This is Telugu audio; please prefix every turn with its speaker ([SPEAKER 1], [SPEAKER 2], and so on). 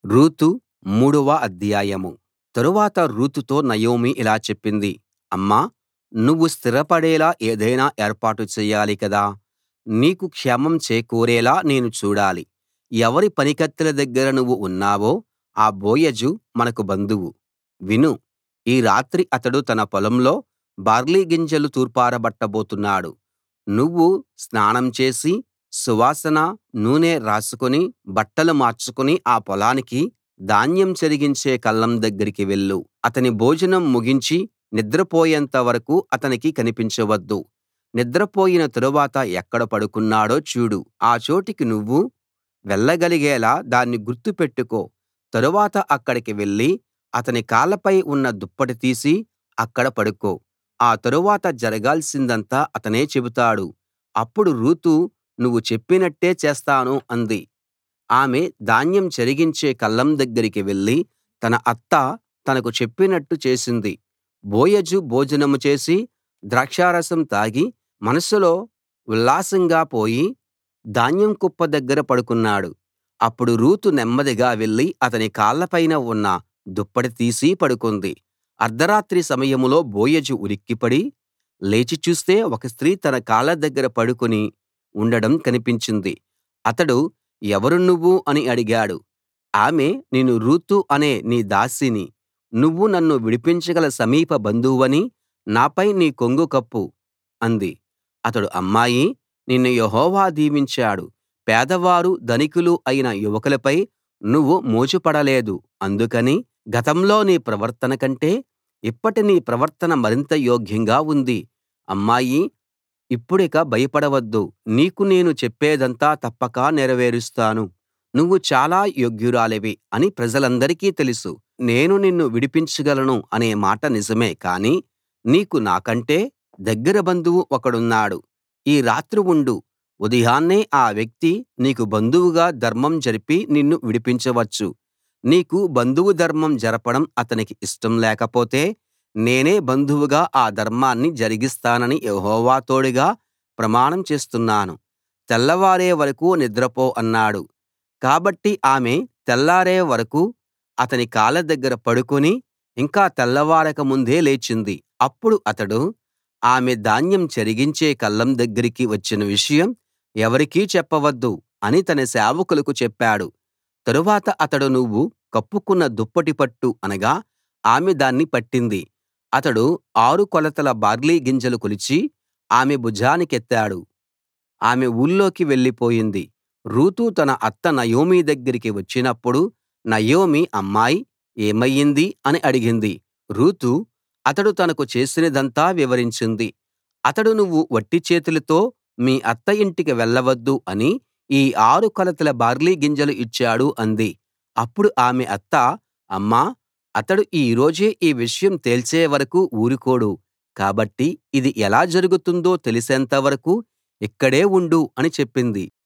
[SPEAKER 1] రూతు మూడవ అధ్యాయం తరువాత రూతుతో నయోమి ఇలా చెప్పింది అమ్మా నువ్వు స్థిరపడేలా ఏదైనా ఏర్పాటు చెయ్యాలి కదా నీకు క్షేమం చేకూరేలా నేను చూడాలి ఎవరి పనికత్తెల దగ్గర నువ్వు ఉన్నావో ఆ బోయజు మనకు బంధువు విను ఈ రాత్రి అతడు తన పొలంలో బార్లీ గింజలు తూర్పారబట్టబోతున్నాడు నువ్వు స్నానం చేసి సువాసన నూనె రాసుకుని బట్టలు మార్చుకుని ఆ పొలానికి ధాన్యం చెరిగించే కళ్ళం దగ్గరికి వెళ్ళు అతని భోజనం ముగించి నిద్రపోయేంత వరకూ అతనికి కనిపించవద్దు నిద్రపోయిన తరువాత ఎక్కడ పడుకున్నాడో చూడు ఆ చోటికి నువ్వు వెళ్ళగలిగేలా దాన్ని గుర్తు పెట్టుకో తరువాత అక్కడికి వెళ్లి అతని కాళ్ళపై ఉన్న దుప్పటి తీసి అక్కడ పడుకో ఆ తరువాత జరగాల్సిందంతా అతనే చెబుతాడు అప్పుడు రూతు నువ్వు చెప్పినట్టే చేస్తాను అంది ఆమె ధాన్యం చెరిగించే కళ్ళం దగ్గరికి వెళ్లి తన అత్త తనకు చెప్పినట్టు చేసింది బోయజు భోజనం చేసి ద్రాక్షారసం తాగి మనసులో ఉల్లాసంగా పోయి ధాన్యం కుప్ప దగ్గర పడుకున్నాడు అప్పుడు రూతు నెమ్మదిగా వెళ్లి అతని కాళ్ళపైన ఉన్న దుప్పటి తీసి పడుకుంది అర్థరాత్రి సమయంలో బోయజు ఉలిక్కిపడి లేచి చూస్తే ఒక స్త్రీ తన కాళ్ళ దగ్గర పడుకుని ఉండడం కనిపించింది అతడు ఎవరు నువ్వు అని అడిగాడు ఆమె నేను రూతు అనే నీ దాసిని నువ్వు నన్ను విడిపించగల సమీప బంధువని నాపై నీ కొంగు కప్పు అంది అతడు అమ్మాయీ నిన్ను యెహోవా దీవించాడు పేదవారు ధనికులు అయిన యువకులపై నువ్వు మోజుపడలేదు అందుకని గతంలో నీ ప్రవర్తన కంటే ఇప్పటి నీ ప్రవర్తన మరింత యోగ్యంగా ఉంది అమ్మాయీ ఇప్పుడిక భయపడవద్దు నీకు నేను చెప్పేదంతా తప్పక నెరవేరుస్తాను నువ్వు చాలా యోగ్యురాలివి అని ప్రజలందరికీ తెలుసు నేను నిన్ను విడిపించగలను అనే మాట నిజమే కానీ నీకు నాకంటే దగ్గర బంధువు ఒకడున్నాడు ఈ రాత్రి ఉండు ఉదయాన్నే ఆ వ్యక్తి నీకు బంధువుగా ధర్మం జరిపి నిన్ను విడిపించవచ్చు నీకు బంధువు ధర్మం జరపడం అతనికి ఇష్టం లేకపోతే నేనే బంధువుగా ఆ ధర్మాన్ని జరిగిస్తానని యెహోవా తోడుగా ప్రమాణం చేస్తున్నాను తెల్లవారే వరకూ నిద్రపో అన్నాడు కాబట్టి ఆమె తెల్లారే వరకూ అతని కాళ్ళ దగ్గర పడుకుని ఇంకా తెల్లవారక ముందే లేచింది అప్పుడు అతడు ఆమె ధాన్యం చెరిగించే కళ్ళం దగ్గరికి వచ్చిన విషయం ఎవరికీ చెప్పవద్దు అని తన సేవకులకు చెప్పాడు తరువాత అతడు నువ్వు కప్పుకున్న దుప్పటి పట్టు అనగా ఆమె దాన్ని పట్టింది అతడు ఆరు కొలతల బార్లీ గింజలు కొలిచి ఆమె భుజానికెత్తాడు ఆమె ఊళ్లోకి వెళ్ళిపోయింది రూతు తన అత్త నయోమి దగ్గరికి వచ్చినప్పుడు నయోమి అమ్మాయ్ ఏమయ్యింది అని అడిగింది రూతు అతడు తనకు చేసినదంతా వివరించింది అతడు నువ్వు వట్టి చేతులతో మీ అత్త ఇంటికి వెళ్ళవద్దు అని ఈ ఆరు కొలతల బార్లీ గింజలు ఇచ్చాడు అంది అప్పుడు ఆమె అత్త అమ్మా అతడు ఈ రోజే ఈ విషయం తేల్చే వరకూ ఊరుకోడు కాబట్టి ఇది ఎలా జరుగుతుందో తెలిసేంత వరకూ ఇక్కడే ఉండు అని చెప్పింది